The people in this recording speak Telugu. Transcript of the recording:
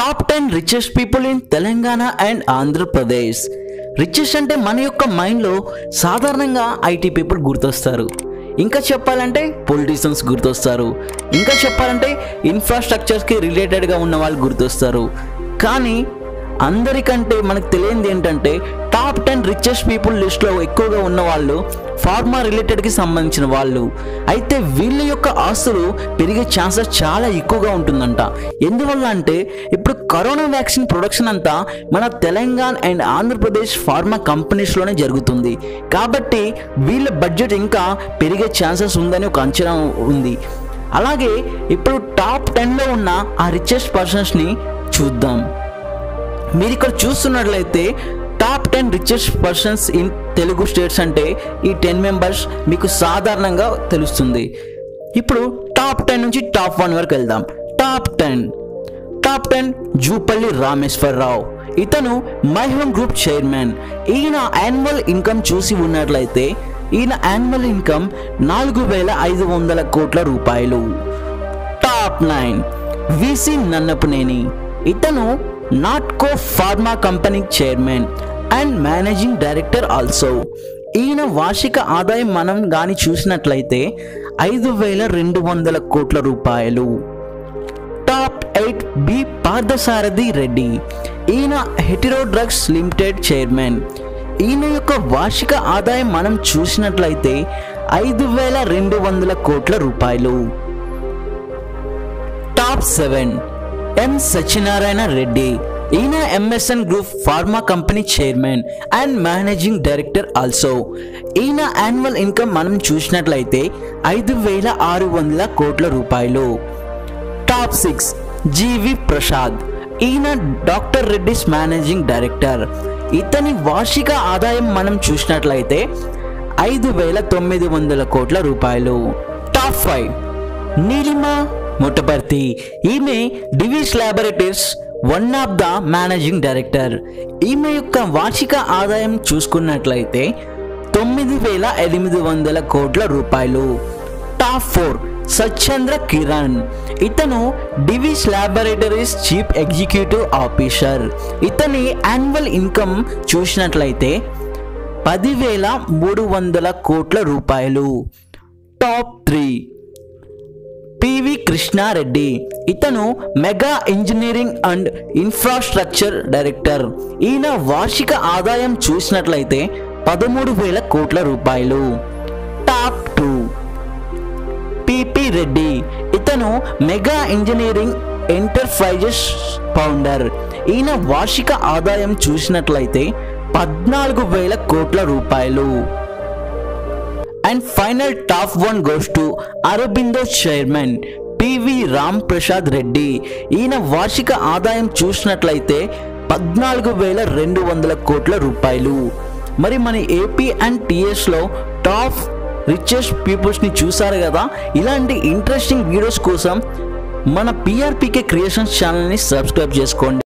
top ten richest people in Telangana and Andhra Pradesh richest అంటే మన యొక్క మైండ్లో సాధారణంగా ఐటీ పీపుల్ గుర్తొస్తారు ఇంకా చెప్పాలంటే పొలిటీషియన్స్ గుర్తొస్తారు ఇంకా చెప్పాలంటే ఇన్ఫ్రాస్ట్రక్చర్స్కి రిలేటెడ్గా ఉన్న వాళ్ళు గుర్తొస్తారు కానీ అందరికంటే మనకు తెలియంది ఏంటంటే టాప్ టెన్ రిచెస్ట్ పీపుల్ లిస్ట్లో ఎక్కువగా ఉన్న వాళ్ళు ఫార్మా రిలేటెడ్కి సంబంధించిన వాళ్ళు అయితే వీళ్ళ యొక్క ఆస్తులు పెరిగే ఛాన్సెస్ చాలా ఎక్కువగా ఉంటుందంట ఎందువల్ల అంటే ఇప్పుడు కరోనా వ్యాక్సిన్ ప్రొడక్షన్ అంతా మన తెలంగాణ అండ్ ఆంధ్రప్రదేశ్ ఫార్మా కంపెనీస్లోనే జరుగుతుంది కాబట్టి వీళ్ళ బడ్జెట్ ఇంకా పెరిగే ఛాన్సెస్ ఉందని ఒక అంచనా ఉంది అలాగే ఇప్పుడు టాప్ టెన్లో ఉన్న ఆ రిచెస్ట్ పర్సన్స్ని చూద్దాం మీరు ఇక్కడ చూస్తున్నట్లయితే top ten richest persons in Telugu states అంటే ఈ టెన్ మెంబర్స్ మీకు సాధారణంగా తెలుస్తుంది ఇప్పుడు టాప్ టెన్ నుంచి టాప్ వన్ వరకు వెళ్దాం top ten top ten Jupalli Rameshwar Rao ఇతను మై హోమ్ గ్రూప్ చైర్మన్ ఈయన యాన్యువల్ ఇన్కమ్ చూసి ఉన్నట్లయితే ఈయన యాన్యువల్ ఇన్కమ్ నాలుగు వేల ఐదు వందల కోట్ల రూపాయలు టాప్ నైన్ విసి నన్నపనేని ఇతను Natco pharma company chairman and managing director also ఈయన వార్షిక ఆదాయం మనం కానీ చూసినట్లయితే ఐదు వేల రెండు వందల కోట్ల రూపాయలు top eight B Parthasaradhi Reddy ఈయన హెటిరో డ్రగ్స్ లిమిటెడ్ చైర్మన్ ఈయన యొక్క వార్షిక ఆదాయం మనం చూసినట్లయితే ఐదు వేల రెండు వందల కోట్ల రూపాయలు top seven M Satyanarayana Reddy ఈయన MSN group pharma company chairman and managing director also ఈయన యాన్యువల్ ఇన్కమ్ మనం చూసినట్లయితే ఐదు వేల ఆరు వందల కోట్ల రూపాయలు టాప్ సిక్స్ జీవి ప్రసాద్ ఈయన డాక్టర్ రెడ్డిస్ మేనేజింగ్ డైరెక్టర్ ఇతని వార్షిక ఆదాయం మనం చూసినట్లయితే ఐదు వేల తొమ్మిది వందల కోట్ల రూపాయలు టాప్ ఫైవ్ నీలిమ ముట్టపర్తి ఈమె Divi's laboratories one of the managing director ఈమె యొక్క వార్షిక ఆదాయం చూసుకున్నట్లయితే తొమ్మిది వేల ఎనిమిది వందల కోట్ల రూపాయలు టాప్ ఫోర్ సత్యేంద్ర కిరణ్ ఇతను Divi's laboratories chief executive officer ఇతని యాన్యువల్ ఇన్కమ్ చూసినట్లయితే పదివేల మూడు వందల కోట్ల రూపాయలు టాప్ త్రీ పివి కృష్ణారెడ్డి ఇతను mega engineering and infrastructure director ఈయన వార్షిక ఆదాయం చూసినట్లయితే పదమూడు వేల కోట్ల రూపాయలు టాప్ టూ పిపి రెడ్డి ఇతను మెగా ఇంజనీరింగ్ ఎంటర్ప్రైజెస్ ఫౌండర్ ఈయన వార్షిక ఆదాయం చూసినట్లయితే పద్నాలుగు వేల కోట్ల రూపాయలు and final top one goes to Aurobindo chairman PV Ram Prasad Reddy ఈయన వార్షిక ఆదాయం చూసినట్లయితే పద్నాలుగు వేల రెండు వందల కోట్ల రూపాయలు మరి మన ఏపీ అండ్ టిఎస్లో టాప్ రిచెస్ట్ పీపుల్స్ని చూసారు కదా ఇలాంటి ఇంట్రెస్టింగ్ వీడియోస్ కోసం మన పిఆర్పీకే క్రియేషన్స్ ఛానల్ని సబ్స్క్రైబ్ చేసుకోండి